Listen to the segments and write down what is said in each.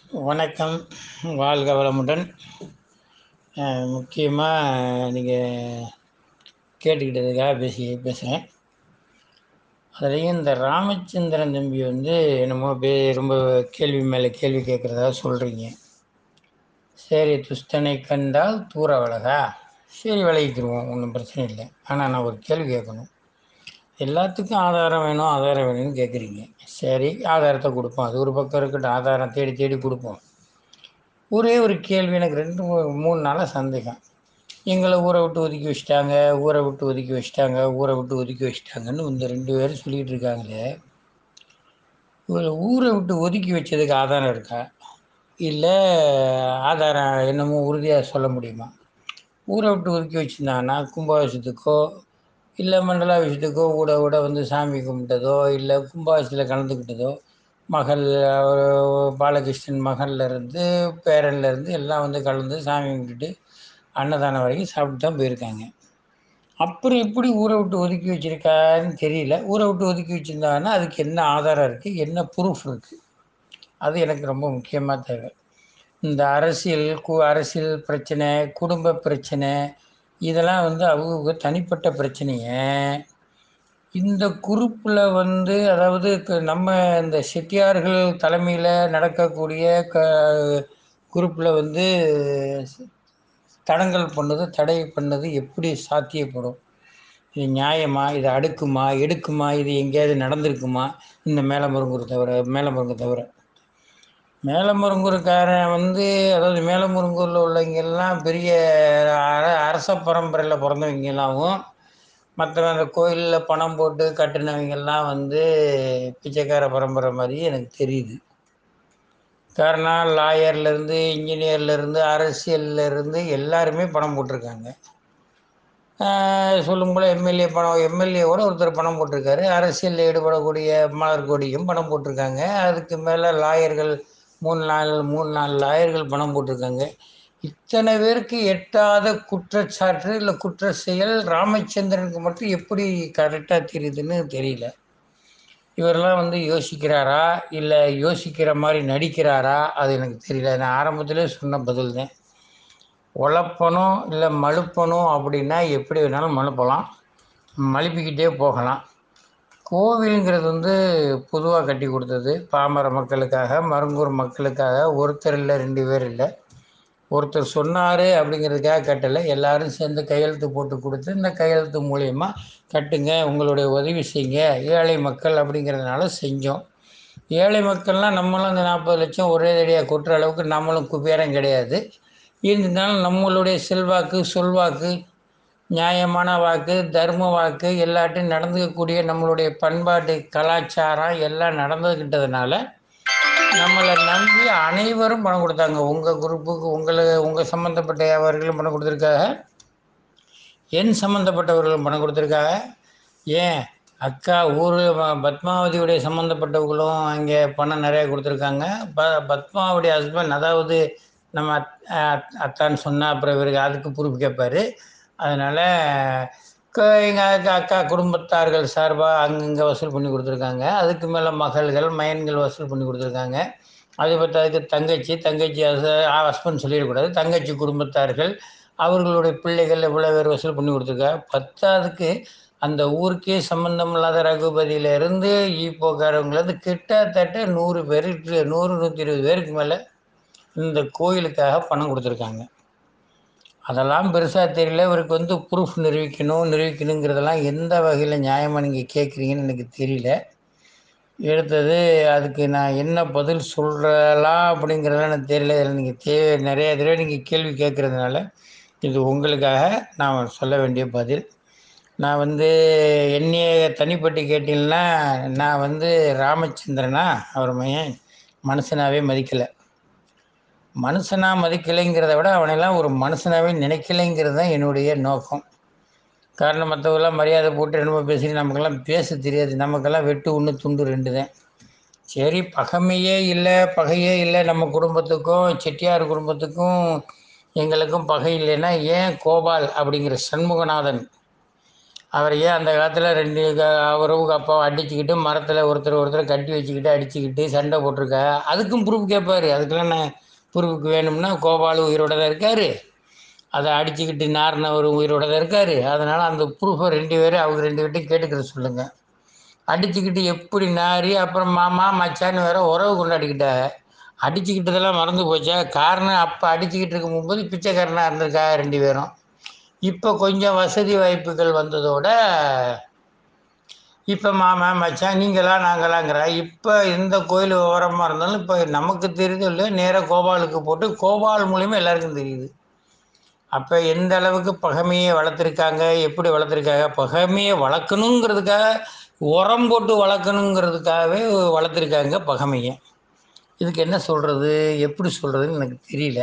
வணக்கம் வாழ்க வளமுடன் முக்கியமாக நீங்கள் கேட்டுக்கிட்டதுக்காக பேசி பேசுகிறேன் அதுலேயும் இந்த ராமச்சந்திரன் தம்பி வந்து என்னமோ பே ரொம்ப கேள்வி மேலே கேள்வி கேட்குறதா சொல்கிறீங்க சரி துஷ்டனை கண்டால் தூர விலகா சரி விலகிக்கிடுவோம் ஒன்றும் பிரச்சனை இல்லை ஆனால் நான் ஒரு கேள்வி கேட்கணும் எல்லாத்துக்கும் ஆதாரம் வேணும் ஆதாரம் வேணும்னு கேட்குறீங்க சரி ஆதாரத்தை கொடுப்போம் அது ஒரு பக்கம் இருக்கட்டும் ஆதாரம் தேடி தேடி கொடுப்போம் ஒரே ஒரு கேள்வி எனக்கு ரெண்டு மூ- மூணு நாளாக சந்தேகம் எங்களை ஊரை விட்டு ஒதுக்கி வச்சிட்டாங்க ஊரை விட்டு ஒதுக்கி வச்சிட்டாங்க ஊரை விட்டு ஒதுக்கி வச்சிட்டாங்கன்னு இந்த ரெண்டு பேரும் சொல்லிகிட்டு இருக்காங்களே இவங்களை ஊரை விட்டு ஒதுக்கி வச்சதுக்கு ஆதாரம் இருக்கா இல்லை ஆதாரம் என்னமோ உறுதியாக சொல்ல முடியுமா ஊரை விட்டு ஒதுக்கி வச்சுருந்தாங்கன்னா கும்பாபிஷேகத்துக்கோ இல்லை மண்டலாபிஷேகத்துக்கோ கூட கூட வந்து சாமி கும்பிட்டதோ இல்லை கும்பாபிஷேகத்தில் கலந்துக்கிட்டதோ மகள் ஒரு பாலகிருஷ்ணன் மகள்ல இருந்து பேரன்ல இருந்து எல்லாம் வந்து கலந்து சாமி கும்பிட்டுட்டு அன்னதானம் வரைக்கும் சாப்பிட்டு தான் போயிருக்காங்க அப்புறம் எப்படி ஊரை விட்டு ஒதுக்கி வச்சிருக்கான்னு தெரியல ஊரை விட்டு ஒதுக்கி வச்சுருந்தாங்கன்னா அதுக்கு என்ன ஆதாரம் இருக்குது என்ன ப்ரூஃப் இருக்குது அது எனக்கு ரொம்ப முக்கியமாக தேவை இந்த அரசியல் கு அரசியல் பிரச்சனை குடும்ப பிரச்சனை இதெல்லாம் வந்து அவங்க தனிப்பட்ட பிரச்சனையை இந்த குரூப்பில் வந்து அதாவது க- நம்ம இந்த செட்டியார்கள் தலைமையில் நடக்கக்கூடிய க குரூப்பில் வந்து தடங்கல் பண்ணது தடை பண்ணது எப்படி சாத்தியப்படும் இது நியாயமா இது அடுக்குமா எடுக்குமா இது எங்கேயாவது நடந்திருக்குமா இந்த மேலமுருங்கூர் தவிர மேலமுருங்க தவிர மேலமுருங்கூர்காரன் வந்து அதாவது மேலமுருங்கூரில் உள்ளவங்க எல்லாம் பெரிய அர அரச பரம்பரையில் பிறந்தவங்களாகவும் மற்றவங்க அந்த கோயிலில் பணம் போட்டு கட்டினவங்க எல்லாம் வந்து பிச்சைக்கார பரம்பரை மாதிரி எனக்கு தெரியுது காரணம் லாயர்லேருந்து இன்ஜினியர்லேருந்து அரசியல்லேருந்து எல்லாருமே பணம் போட்டிருக்காங்க ஆஹ் சொல்லும் போல எம்எல்ஏ பணம் எம்எல்ஏவோட ஒருத்தர் பணம் போட்டிருக்காரு அரசியலில் ஈடுபடக்கூடிய மலர்கொடியும் பணம் போட்டிருக்காங்க அதுக்கு மேலே லாயர்கள் மூணு நாலு மூணு நாலு லாயர்கள் பணம் போட்டிருக்காங்க இத்தனை பேருக்கு எட்டாத குற்றச்சாட்டு இல்லை குற்ற செயல் ராமச்சந்திரனுக்கு மட்டும் எப்படி கரெக்டாக தெரியுதுன்னு தெரியல இவரெல்லாம் வந்து யோசிக்கிறாரா இல்லை யோசிக்கிற மாதிரி நடிக்கிறாரா அது எனக்கு தெரியல நான் ஆரம்பத்திலே சொன்ன பதில் தான் உழப்பணும் இல்லை மழுப்பணும் அப்படின்னா எப்படி வேணாலும் மழுப்பலாம் மழுப்பிக்கிட்டே போகலாம் கோவிலுங்கிறது வந்து பொதுவாக கட்டி கொடுத்தது பாமர மக்களுக்காக மருங்கூர் மக்களுக்காக ஒருத்தர் இல்லை ரெண்டு பேர் இல்லை ஒருத்தர் சொன்னார் அப்படிங்கிறதுக்காக கட்டலை எல்லாரும் சேர்ந்து கையெழுத்து போட்டு கொடுத்து இந்த கையெழுத்து மூலயமா கட்டுங்க உங்களுடைய உதவி செய்யுங்க ஏழை மக்கள் அப்படிங்கிறதுனால செஞ்சோம் ஏழை மக்கள்லாம் நம்மளும் அந்த நாற்பது லட்சம் ஒரே தடியாக கொட்டுற அளவுக்கு நம்மளும் குபேரம் கிடையாது இருந்தாலும் நம்மளுடைய செல்வாக்கு சொல்வாக்கு நியாயமான வாக்கு தர்ம வாக்கு எல்லாட்டையும் நடந்துக்கக்கூடிய நம்மளுடைய பண்பாட்டு கலாச்சாரம் எல்லாம் நடந்துக்கிட்டதுனால நம்மளை நம்பி அனைவரும் பணம் கொடுத்தாங்க உங்கள் குரூப்புக்கு உங்களை உங்கள் சம்மந்தப்பட்ட வியாபாரிகளும் பணம் கொடுத்துருக்காங்க என் சம்மந்தப்பட்டவர்களும் பணம் கொடுத்துருக்காங்க ஏன் அக்கா ஊர் பத்மாவதியுடைய சம்மந்தப்பட்டவர்களும் அங்கே பணம் நிறைய கொடுத்துருக்காங்க ப பத்மாவுடைய ஹஸ்பண்ட் அதாவது நம்ம அத் அத்- அத்தான்னு சொன்னால் அப்புறம் இவருக்கு அதுக்கு ப்ரூஃப் கேட்பாரு அதனால் எங்கள் அக்கா அக்கா குடும்பத்தார்கள் சார்பாக அங்கங்கே வசூல் பண்ணி கொடுத்துருக்காங்க அதுக்கு மேலே மகள்கள் மயன்கள் வசூல் பண்ணி கொடுத்துருக்காங்க அது பத்தாதுக்கு தங்கச்சி தங்கச்சி ஹஸ்பண்ட் சொல்லிடக்கூடாது தங்கச்சி குடும்பத்தார்கள் அவர்களுடைய பிள்ளைகள் இவ்வளோ பேர் வசூல் பண்ணி கொடுத்துருக்காங்க பத்தாவதுக்கு அந்த ஊருக்கே சம்பந்தம் இல்லாத ரகுபதியில இருந்து ஈப்போக்காரவங்களது கிட்டத்தட்ட நூறு பேருக்கு நூறு நூற்றி இருபது பேருக்கு மேலே இந்த கோயிலுக்காக பணம் கொடுத்துருக்காங்க அதெல்லாம் பெருசாக தெரியல இவருக்கு வந்து ப்ரூஃப் நிரூபிக்கணும் நிரூபிக்கணுங்கிறதெல்லாம் எந்த வகையில் நியாயமாக நீங்கள் கேட்குறீங்கன்னு எனக்கு தெரியல எடுத்தது அதுக்கு நான் என்ன பதில் சொல்லலாம் அப்படிங்கிறதெல்லாம் எனக்கு தெரியல இதில் நீங்கள் தேவை நிறைய தடவை நீங்கள் கேள்வி கேட்குறதுனால இது உங்களுக்காக நான் சொல்ல வேண்டிய பதில் நான் வந்து என்னைய தனிப்பட்டு கேட்டீங்கன்னா நான் வந்து ராமச்சந்திரனா அவர் மையன் மனுஷனாவே மதிக்கலை மனுஷனா மதிக்கலைங்கிறத விட அவனெல்லாம் ஒரு மனுஷனாவே நினைக்கலைங்கிறது தான் என்னுடைய நோக்கம் காரணம் மற்றவங்களாம் மரியாதை போட்டு என்னமோ பேசி நமக்கெல்லாம் பேச தெரியாது நமக்கெல்லாம் வெட்டு ஒன்று துண்டு ரெண்டு தான் சரி பகைமையே இல்லை பகையே இல்லை நம்ம குடும்பத்துக்கும் செட்டியார் குடும்பத்துக்கும் எங்களுக்கும் பகை இல்லைன்னா ஏன் கோபால் அப்படிங்கிற சண்முகநாதன் அவரை ஏன் அந்த காலத்தில் ரெண்டு அவரும் அப்பாவும் அடிச்சுக்கிட்டு மரத்தில் ஒருத்தர் ஒருத்தர் கட்டி வச்சுக்கிட்டு அடிச்சுக்கிட்டு சண்டை போட்டிருக்கா அதுக்கும் ப்ரூஃப் கேட்பாரு அதுக்கெல்லாம் நான் ப்ரூஃபுக்கு வேணும்னா கோபால் உயிரோட தான் இருக்கார் அதை அடிச்சுக்கிட்டு நாரினவர் உயிரோட தான் இருக்கார் அதனால் அந்த ப்ரூஃபை ரெண்டு பேரும் அவங்க ரெண்டு பேர்ட்டையும் கேட்டுக்கிற சொல்லுங்கள் அடிச்சுக்கிட்டு எப்படி நாரி அப்புறம் மாமா மச்சான்னு வேற உறவு கொண்டாடிக்கிட்டா அடிச்சுக்கிட்டதெல்லாம் மறந்து போச்சா காரணம் அப்போ அடிச்சுக்கிட்டு இருக்கும்போது பிச்சைக்காரனாக இருந்திருக்கா ரெண்டு பேரும் இப்போ கொஞ்சம் வசதி வாய்ப்புகள் வந்ததோட இப்போ மாமா மச்சான் நீங்களா நாங்களாங்கிற இப்போ இந்த கோயில் விவரமாக இருந்தாலும் இப்போ நமக்கு தெரியுது இல்லையோ நேராக கோபாலுக்கு போட்டு கோபால் மூலியமாக எல்லாருக்கும் தெரியுது அப்போ எந்த அளவுக்கு பகைமையை வளர்த்துருக்காங்க எப்படி வளர்த்துருக்காங்க பகைமையை வளர்க்கணுங்கிறதுக்காக உரம் போட்டு வளர்க்கணுங்கிறதுக்காகவே வளர்த்துருக்காங்க பகைமையை இதுக்கு என்ன சொல்கிறது எப்படி சொல்கிறதுன்னு எனக்கு தெரியல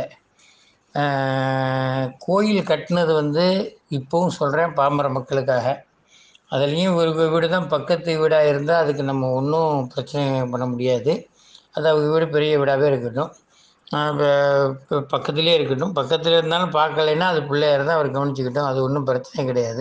ஆஹ் கோயில் கட்டினது வந்து இப்போவும் சொல்கிறேன் பாமர மக்களுக்காக அதுலேயும் ஒரு வீடு தான் பக்கத்து வீடாக இருந்தால் அதுக்கு நம்ம ஒன்றும் பிரச்சனை பண்ண முடியாது அது அவங்க வீடு பெரிய வீடாகவே இருக்கட்டும் ஆஹ் ப- ப- பக்கத்துலேயே இருக்கட்டும் பக்கத்தில் இருந்தாலும் பார்க்கலைன்னா அது பிள்ளையார் தான் அவர் கவனிச்சுக்கிட்டோம் அது ஒன்றும் பிரச்சனை கிடையாது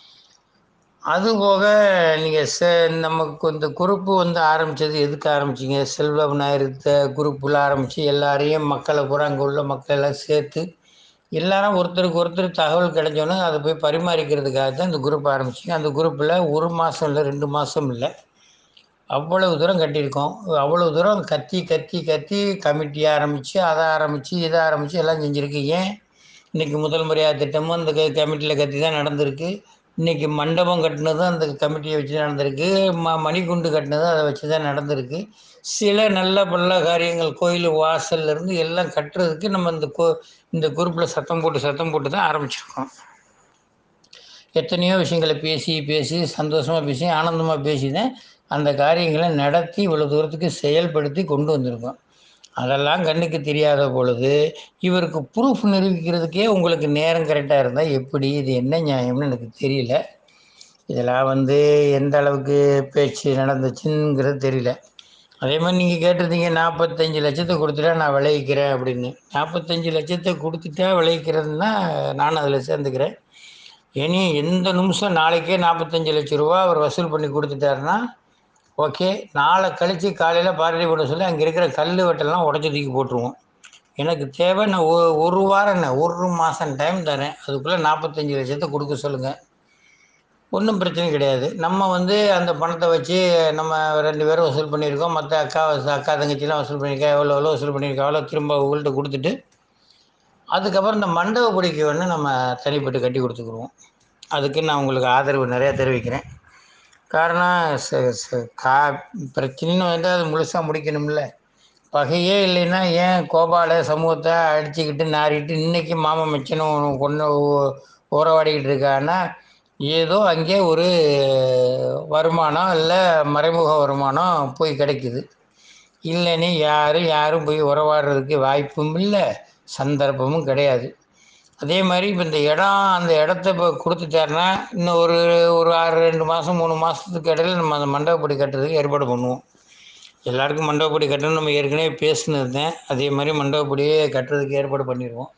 அதுபோக நீங்கள் செ நமக்கு இந்த குரூப்பு வந்து ஆரம்பித்தது எதுக்கு ஆரம்பிச்சிங்க செல்வ விநாயகத்தை குரூப்பில் ஆரம்பித்து எல்லாரையும் மக்களை பூரா அங்கே உள்ள மக்கள் எல்லாம் சேர்த்து எல்லாரும் ஒருத்தருக்கு ஒருத்தர் தகவல் கிடைச்சோன்னே அதை போய் பரிமாறிக்கிறதுக்காக தான் இந்த குரூப் ஆரம்பிச்சிங்க அந்த குரூப்பில் ஒரு மாதம் இல்லை ரெண்டு மாதம் இல்லை அவ்வளவு தூரம் கட்டியிருக்கோம் அவ்வளவு தூரம் கத்தி கத்தி கத்தி கமிட்டி ஆரம்பித்து அதை ஆரம்பித்து இதை ஆரம்பித்து எல்லாம் செஞ்சுருக்கு ஏன் இன்றைக்கி முதல் முறையாக திட்டமும் அந்த கமிட்டியில் கத்தி தான் நடந்திருக்கு இன்றைக்கி மண்டபம் கட்டினதும் அந்த கமிட்டியை வச்சு நடந்திருக்கு ம மணிகுண்டு கட்டினதும் அதை வச்சு தான் நடந்திருக்கு சில நல்ல பல்ல காரியங்கள் கோயில் வாசல்ல இருந்து எல்லாம் கட்டுறதுக்கு நம்ம இந்த கோ இந்த குரூப்பில் சத்தம் போட்டு சத்தம் போட்டு தான் ஆரம்பிச்சிருக்கோம் எத்தனையோ விஷயங்களை பேசி பேசி சந்தோஷமாக பேசி ஆனந்தமாக பேசி தான் அந்த காரியங்களை நடத்தி இவ்வளோ தூரத்துக்கு செயல்படுத்தி கொண்டு வந்திருக்கோம் அதெல்லாம் கண்ணுக்கு தெரியாத பொழுது இவருக்கு ப்ரூஃப் நிரூபிக்கிறதுக்கே உங்களுக்கு நேரம் கரெக்டாக இருந்தால் எப்படி இது என்ன நியாயம்னு எனக்கு தெரியல இதெல்லாம் வந்து எந்த அளவுக்கு பேச்சு நடந்துச்சுங்கிறது தெரியல அதே மாதிரி நீங்கள் கேட்டிருந்தீங்க நாற்பத்தஞ்சு லட்சத்தை கொடுத்துட்டா நான் விளைவிக்கிறேன் அப்படின்னு நாற்பத்தஞ்சு லட்சத்தை கொடுத்துட்டா விளைவிக்கிறதுனா நானும் அதில் சேர்ந்துக்கிறேன் இனி எந்த நிமிஷம் நாளைக்கே நாற்பத்தஞ்சு லட்ச ரூபா அவர் வசூல் பண்ணி கொடுத்துட்டாருன்னா ஓகே நாளை கழித்து காலையில் பார்ட்டி பண்ண சொல்லி அங்கே இருக்கிற கல் வெட்டெல்லாம் உடச்சி தூக்கி போட்டுருவோம் எனக்கு தேவை நான் ஒ- ஒரு வாரம் என்ன ஒரு மாதம் டைம் தரேன் அதுக்குள்ளே நாற்பத்தஞ்சு லட்சத்தை கொடுக்க சொல்லுங்கள் ஒன்றும் பிரச்சனை கிடையாது நம்ம வந்து அந்த பணத்தை வச்சு நம்ம ரெண்டு பேரும் வசூல் பண்ணியிருக்கோம் மற்ற அக்கா வசூ- அக்கா தங்கச்சிலாம் வசூல் பண்ணியிருக்கா எவ்வளோ எவ்வளோ வசூல் பண்ணியிருக்கா எவ்வளோ திரும்ப உங்கள்கிட்ட கொடுத்துட்டு அதுக்கப்புறம் இந்த மண்டப பிடிக்க ஒன்று நம்ம தனிப்பட்டு கட்டி கொடுத்துக்குருவோம் அதுக்கு நான் உங்களுக்கு ஆதரவு நிறையா தெரிவிக்கிறேன் காரணம் ச- ச- கா பிரச்சனைன்னு வந்து அது முழுசாக முடிக்கணும்ல பகையே இல்லைன்னா ஏன் கோபால சமூகத்தை அடிச்சுக்கிட்டு நாறிட்டு இன்னைக்கு மாமன் மச்சனும் கொண்டு உறவாடிக்கிட்டு இருக்கான்னா ஏதோ அங்கே ஒரு வருமானம் இல்லை மறைமுக வருமானம் போய் கிடைக்குது இல்லைன்னு யாரும் யாரும் போய் உறவாடுறதுக்கு வாய்ப்பும் இல்லை சந்தர்ப்பமும் கிடையாது அதே மாதிரி இப்போ இந்த இடம் அந்த இடத்த இப்போ கொடுத்துட்டாருன்னா இன்னும் ஒரு ஒரு ஆறு ரெண்டு மாதம் மூணு மாதத்துக்கு இடையில நம்ம அந்த மண்டபப்படி கட்டுறதுக்கு ஏற்பாடு பண்ணுவோம் எல்லாருக்கும் மண்டபப்படி கட்டணும் நம்ம ஏற்கனவே பேசினது தான் அதே மாதிரி மண்டபப்படியே கட்டுறதுக்கு ஏற்பாடு பண்ணிடுவோம்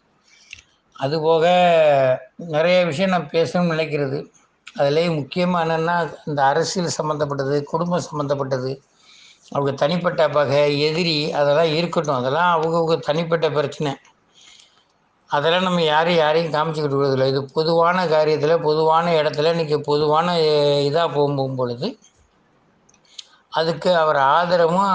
அதுபோக நிறைய விஷயம் நான் பேசணும்னு நினைக்கிறது அதுலேயே முக்கியமாக என்னென்னா இந்த அரசியல் சம்மந்தப்பட்டது குடும்பம் சம்மந்தப்பட்டது அவங்க தனிப்பட்ட பகை எதிரி அதெல்லாம் இருக்கட்டும் அதெல்லாம் அவங்கவுங்க தனிப்பட்ட பிரச்சனை அதெல்லாம் நம்ம யாரையும் யாரையும் காமிச்சிக்கிட்டு இருக்கிறதில்ல இது பொதுவான காரியத்தில் பொதுவான இடத்துல இன்றைக்கி பொதுவான இதாக போகும் பொழுது அதுக்கு அவர் ஆதரவும்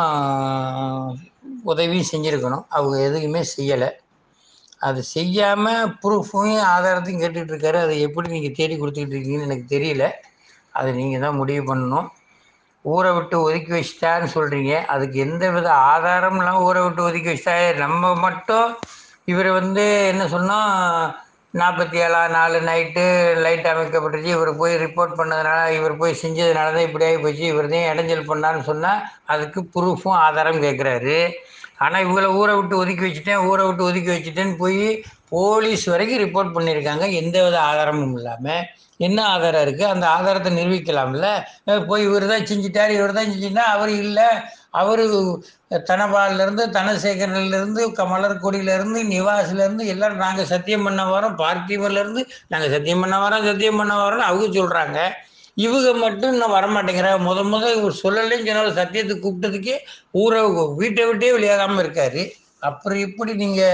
உதவியும் செஞ்சுருக்கணும் அவங்க எதுவுமே செய்யலை அது செய்யாமல் ப்ரூஃபையும் ஆதாரத்தையும் கேட்டுட்டு இருக்காரு அதை எப்படி நீங்கள் தேடி கொடுத்துக்கிட்டு இருக்கீங்கன்னு எனக்கு தெரியல அது நீங்கள் தான் முடிவு பண்ணணும் ஊரை விட்டு ஒதுக்கி வச்சிட்டான்னு சொல்கிறீங்க அதுக்கு எந்த வித ஆதாரம் இல்லாமல் ஊரை விட்டு ஒதுக்கி வச்சிட்டா நம்ம மட்டும் இவர் வந்து என்ன சொன்னால் நாற்பத்தி ஏழாம் நாலு நைட்டு லைட் அமைக்கப்பட்டுச்சு இவர் போய் ரிப்போர்ட் பண்ணதுனால இவர் போய் செஞ்சதுனால தான் இப்படி ஆகி போச்சு இவர் தான் இடைஞ்சல் பண்ணான்னு சொன்னால் அதுக்கு ப்ரூஃபும் ஆதாரம் கேட்குறாரு ஆனால் இவங்கள ஊரை விட்டு ஒதுக்கி வச்சுட்டேன் ஊரை விட்டு ஒதுக்கி வச்சுட்டேன்னு போய் போலீஸ் வரைக்கும் ரிப்போர்ட் பண்ணியிருக்காங்க எந்த வித ஆதாரமும் இல்லாமல் என்ன ஆதாரம் இருக்குது அந்த ஆதாரத்தை நிரூபிக்கலாம்ல அஹ் போய் இவர் தான் செஞ்சிட்டார் இவர் தான் செஞ்சுட்டா அவர் இல்லை அவர் தனபாலிலேருந்து தனசேகரன்லேருந்து க மலர்கொடியிலேருந்து நிவாஸ்லேருந்து எல்லோரும் நாங்கள் சத்தியம் பண்ண வரோம் பார்த்திபன்லேருந்து நாங்கள் சத்தியம் பண்ண வரோம் சத்தியம் பண்ண வரோம்னு அவங்க சொல்கிறாங்க இவங்க மட்டும் இன்னும் வரமாட்டேங்கிறாங்க முத முத இவர் சொல்லலைன்னு சொன்னாலும் சத்தியத்தை கூப்பிட்டதுக்கே ஊரை வீட்டை விட்டே வெளியாகாமல் இருக்காரு அப்புறம் எப்படி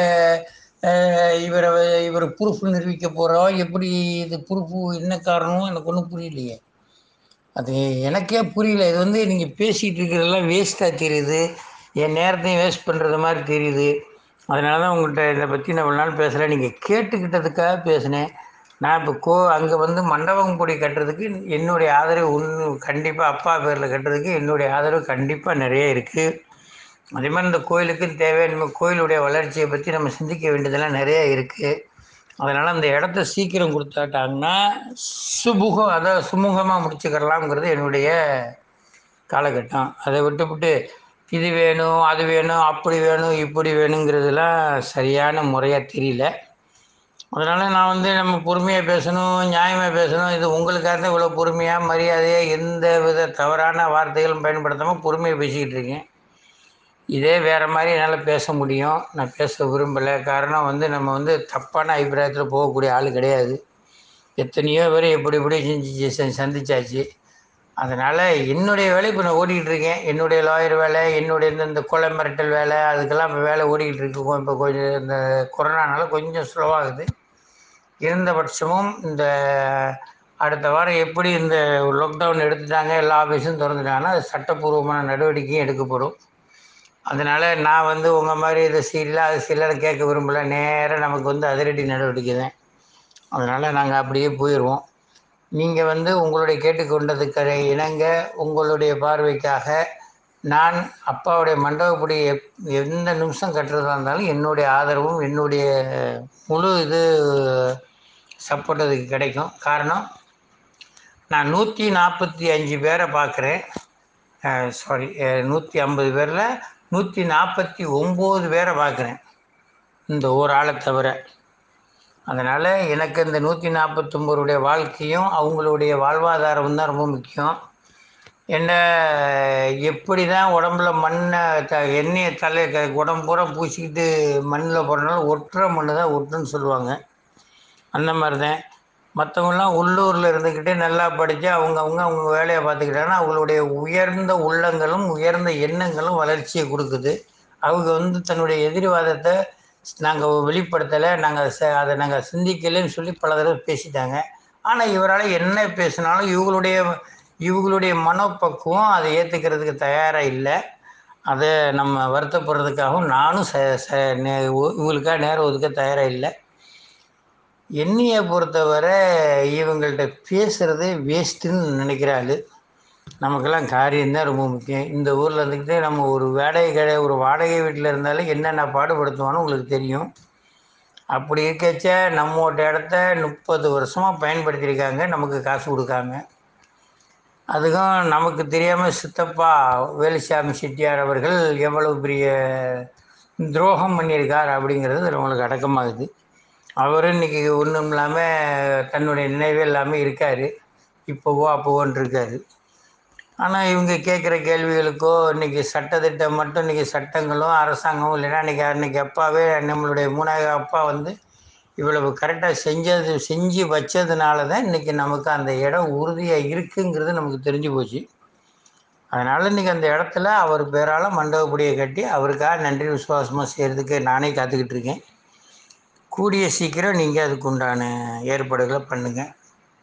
நீங்கள் இவரை இவர் ப்ரூஃப் நிரூபிக்க போகிறோம் எப்படி இது ப்ரூஃப் என்ன காரணம் எனக்கு ஒன்றும் புரியலையே அது எனக்கே புரியல இது வந்து நீங்கள் பேசிகிட்டு இருக்கிறதெல்லாம் வேஸ்ட்டாக தெரியுது என் நேரத்தையும் வேஸ்ட் பண்ணுறது மாதிரி தெரியுது அதனால தான் உங்கள்கிட்ட இதை பற்றி நான் இவ்வளோ நாள் பேசலை நீங்கள் கேட்டுக்கிட்டதுக்காக பேசினேன் நான் இப்போ கோ அங்கே வந்து மண்டபம் கூடி கட்டுறதுக்கு என்னுடைய ஆதரவு ஒன்று கண்டிப்பாக அப்பா பேரில் கட்டுறதுக்கு என்னுடைய ஆதரவு கண்டிப்பாக நிறைய இருக்குது அதே மாதிரி இந்த கோயிலுக்கு தேவையான நம்ம கோயிலுடைய வளர்ச்சியை பற்றி நம்ம சிந்திக்க வேண்டியதெல்லாம் நிறைய இருக்குது அதனால் அந்த இடத்த சீக்கிரம் கொடுத்தாட்டாங்கன்னா சுபுகம் அதை சுமூகமாக முடிச்சுக்கிறலாம்ங்கிறது என்னுடைய காலகட்டம் அதை விட்டுவிட்டு இது வேணும் அது வேணும் அப்படி வேணும் இப்படி வேணுங்கிறதுலாம் சரியான முறையாக தெரியல அதனால் நான் வந்து நம்ம பொறுமையாக பேசணும் நியாயமாக பேசணும் இது உங்களுக்காக தான் இவ்வளோ பொறுமையாக மரியாதையாக எந்த வித தவறான வார்த்தைகளும் பயன்படுத்தாமல் பொறுமையாக பேசிக்கிட்டு இருக்கேன் இதே வேறு மாதிரி என்னால் பேச முடியும் நான் பேச விரும்பலை காரணம் வந்து நம்ம வந்து தப்பான அபிப்பிராயத்தில் போகக்கூடிய ஆள் கிடையாது எத்தனையோ பேர் எப்படி எப்படி செஞ்சு சந்திச்சாச்சு அதனால் என்னுடைய வேலை இப்போ நான் ஓடிக்கிட்டு இருக்கேன் என்னுடைய லாயர் வேலை என்னுடைய இந்த இந்த கொலை மிரட்டல் வேலை அதுக்கெல்லாம் இப்போ வேலை ஓடிக்கிட்டு இருக்கு இப்போ கொஞ்சம் இந்த கொரோனானால கொஞ்சம் ஸ்லோவாகுது இருந்த பட்சமும் இந்த அடுத்த வாரம் எப்படி இந்த லாக்டவுன் எடுத்துட்டாங்க எல்லா ஆஃபீஸும் திறந்துட்டாங்கன்னா அது சட்டப்பூர்வமான நடவடிக்கையும் எடுக்கப்படும் அதனால் நான் வந்து உங்கள் மாதிரி இது சீரியலாக அது சீரியலாக கேட்க விரும்பலை நேராக நமக்கு வந்து அதிரடி நடவடிக்கை தான் அதனால் நாங்கள் அப்படியே போயிடுவோம் நீங்கள் வந்து உங்களுடைய கேட்டுக்கொண்டதுக்கு இணங்க உங்களுடைய பார்வைக்காக நான் அப்பாவுடைய மண்டபப்படி எப் எந்த நிமிஷம் கட்டுறதா இருந்தாலும் என்னுடைய ஆதரவும் என்னுடைய முழு இது சப்போர்ட் அதுக்கு கிடைக்கும் காரணம் நான் நூற்றி நாற்பத்தி அஞ்சு பேரை பார்க்குறேன் சாரி நூற்றி ஐம்பது பேரில் நூற்றி நாற்பத்தி ஒம்பது பேரை பார்க்குறேன் இந்த ஒரு ஆளை தவிர அதனால் எனக்கு இந்த நூற்றி நாற்பத்தொம்பதுடைய வாழ்க்கையும் அவங்களுடைய வாழ்வாதாரமும் தான் ரொம்ப முக்கியம் என்ன எப்படி தான் உடம்புல மண்ணை த எண்ணெயை தலை க உடம்பு பூரா பூசிக்கிட்டு மண்ணில் போடுறனால ஒட்டுற மண் தான் ஒட்டுன்னு சொல்லுவாங்க அந்த மாதிரி தான் மற்றவங்களாம் உள்ளூரில் இருந்துக்கிட்டே நல்லா படித்து அவங்க அவங்க அவங்க வேலையை பார்த்துக்கிட்டாங்கன்னா அவங்களுடைய உயர்ந்த உள்ளங்களும் உயர்ந்த எண்ணங்களும் வளர்ச்சியை கொடுக்குது அவங்க வந்து தன்னுடைய எதிர்வாதத்தை நாங்கள் வெளிப்படுத்தலை நாங்கள் ச அதை நாங்கள் சிந்திக்கலைன்னு சொல்லி பல தடவை பேசிட்டாங்க ஆனால் இவரால் என்ன பேசினாலும் இவங்களுடைய இவங்களுடைய மனப்பக்குவம் அதை ஏற்றுக்கிறதுக்கு தயாராக இல்லை அதை நம்ம வருத்தப்படுறதுக்காகவும் நானும் ச ச நே இவங்களுக்காக நேரம் ஒதுக்க தயாராக இல்லை என்னையை பொறுத்தவரை இவங்கள்ட்ட பேசுகிறது வேஸ்ட்டுன்னு நினைக்கிற ஆள் நமக்கெல்லாம் காரியம்தான் ரொம்ப முக்கியம் இந்த ஊரில் இருந்துக்கிட்டு நம்ம ஒரு வாடகை கடை ஒரு வாடகை வீட்டில் இருந்தாலே என்னென்ன பாடுபடுத்துவானோ உங்களுக்கு தெரியும் அப்படி இருக்கச்ச நம்மோட இடத்த முப்பது வருஷமாக பயன்படுத்தியிருக்காங்க நமக்கு காசு கொடுக்காங்க அதுக்கும் நமக்கு தெரியாமல் சித்தப்பா வேலுசாமி செட்டியார் அவர்கள் எவ்வளவு பெரிய துரோகம் பண்ணியிருக்கார் அப்படிங்கிறது நம்மளுக்கு அடக்கமாகுது அவர் இன்றைக்கி ஒன்றும் இல்லாமல் தன்னுடைய நினைவே இல்லாமல் இருக்கார் இப்போவோ அப்போவோன்னு இருக்கார் ஆனால் இவங்க கேட்குற கேள்விகளுக்கோ இன்றைக்கி சட்டத்திட்டம் மட்டும் இன்றைக்கி சட்டங்களும் அரசாங்கமும் இல்லைன்னா இன்றைக்கி அன்றைக்கி அப்பாவே நம்மளுடைய மூணாவது அப்பா வந்து இவ்வளவு கரெக்டாக செஞ்சது செஞ்சு வச்சதுனால தான் இன்றைக்கி நமக்கு அந்த இடம் உறுதியாக இருக்குங்கிறது நமக்கு தெரிஞ்சு போச்சு அதனால் இன்றைக்கி அந்த இடத்துல அவர் பேரால் மண்டபப்படியை கட்டி அவருக்காக நன்றி விசுவாசமாக செய்கிறதுக்கு நானே காத்துக்கிட்டு இருக்கேன் கூடிய சீக்கிரம் நீங்கள் அதுக்கு உண்டான ஏற்பாடுகளை பண்ணுங்கள்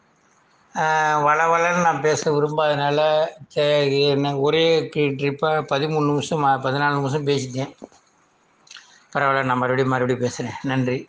வள வளன்னு நான் பேச விரும்பாதனால என்ன ஒரே ட்ரிப்பாக பதிமூணு நிமிஷம் பதினாலு நிமிஷம் பேசிட்டேன் பரவாயில்ல நான் மறுபடியும் மறுபடியும் பேசுகிறேன் நன்றி